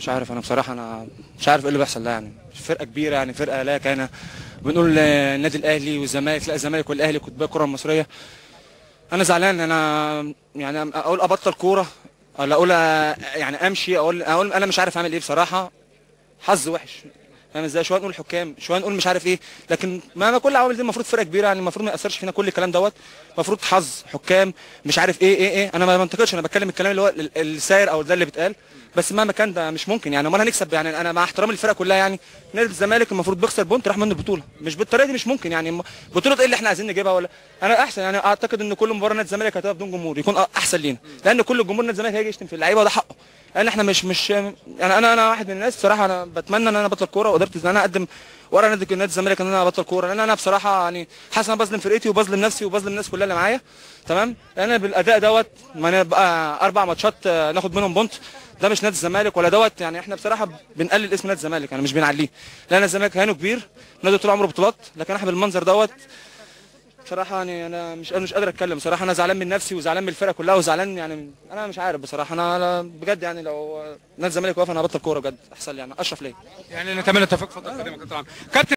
مش عارف انا بصراحه انا مش عارف ايه اللي بيحصل ده يعني فرقه كبيره يعني فرقه لا كان بنقول آه، النادي الاهلي والزمالك لا الزمالك والاهلي كتباء الكره المصريه انا زعلان انا يعني اقول ابطل كوره ولا اقول آه، يعني امشي اقول اقول انا مش عارف اعمل ايه بصراحه حظ وحش فاهم ازاي شويه نقول حكام شويه نقول مش عارف ايه لكن ما ما كل العوامل دي المفروض فرقه كبيره يعني المفروض ما ياثرش فينا كل الكلام دوت المفروض حظ حكام مش عارف ايه ايه ايه انا ما بنتقدش انا بتكلم الكلام اللي هو ال- الساير او ده اللي بيتقال بس مهما كان ده مش ممكن يعني امال هنكسب يعني انا مع احترامي للفرقه كلها يعني نادي الزمالك المفروض بيخسر بونت راح منه البطوله مش بالطريقه دي مش ممكن يعني م- بطوله ايه اللي احنا عايزين نجيبها ولا انا احسن يعني اعتقد ان كل مباراه نادي الزمالك هتبقى بدون جمهور يكون أ- احسن لينا لان كل الجمهور نادي الزمالك هيجي يشتم في اللعيبه وده حقه لان احنا مش مش يعني انا انا واحد من الناس بصراحه انا بتمنى ان انا ابطل كوره وقدرت ان انا اقدم ورا نادي نادي الزمالك ان انا ابطل كوره لان انا بصراحه يعني حاسس ان انا بظلم فرقتي وبظلم نفسي وبظلم الناس كلها اللي معايا تمام لان أنا بالاداء دوت ما نبقى اربع ماتشات آه، ناخد منهم بونت ده مش نادي الزمالك ولا دوت يعني احنا بصراحه بنقلل اسم نادي الزمالك يعني مش بنعليه لان الزمالك هانه كبير نادي طول عمره بطولات لكن احنا بالمنظر دوت بصراحه يعني انا مش مش قادر اتكلم بصراحه انا زعلان من نفسي وزعلان من الفرقه كلها وزعلان يعني انا مش عارف بصراحه انا أنا بجد يعني لو نادي الزمالك واقف انا هبطل كوره بجد احسن لي يعني اشرف ليا يعني نتمنى التوفيق اتفضل كابتن كابتن